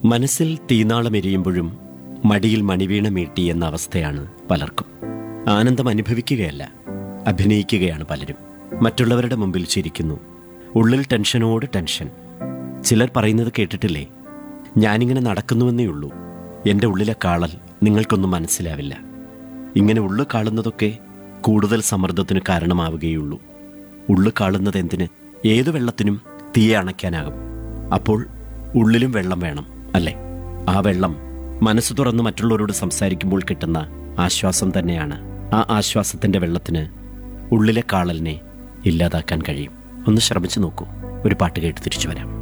മനസ്സിൽ തീനാളമെരിയുമ്പോഴും മടിയിൽ മണിവീണ മീട്ടി എന്ന അവസ്ഥയാണ് പലർക്കും ആനന്ദം അനുഭവിക്കുകയല്ല അഭിനയിക്കുകയാണ് പലരും മറ്റുള്ളവരുടെ മുമ്പിൽ ചിരിക്കുന്നു ഉള്ളിൽ ടെൻഷനോട് ടെൻഷൻ ചിലർ പറയുന്നത് കേട്ടിട്ടില്ലേ ഞാനിങ്ങനെ നടക്കുന്നുവെന്നേ ഉള്ളൂ എൻ്റെ ഉള്ളിലെ കാളൽ നിങ്ങൾക്കൊന്നും മനസ്സിലാവില്ല ഇങ്ങനെ ഉള്ളു കാളുന്നതൊക്കെ കൂടുതൽ സമ്മർദ്ദത്തിന് കാരണമാവുകയുള്ളൂ ഉള്ളു കാളുന്നത് എന്തിന് ഏതു വെള്ളത്തിനും തീയെ അണയ്ക്കാനാകും അപ്പോൾ ഉള്ളിലും വെള്ളം വേണം അല്ലേ ആ വെള്ളം മനസ്സ് തുറന്ന് മറ്റുള്ളവരോട് സംസാരിക്കുമ്പോൾ കിട്ടുന്ന ആശ്വാസം തന്നെയാണ് ആ ആശ്വാസത്തിന്റെ വെള്ളത്തിന് ഉള്ളിലെ കാളലിനെ ഇല്ലാതാക്കാൻ കഴിയും ഒന്ന് ശ്രമിച്ചു നോക്കൂ ഒരു പാട്ട് കേട്ട് തിരിച്ചു വരാം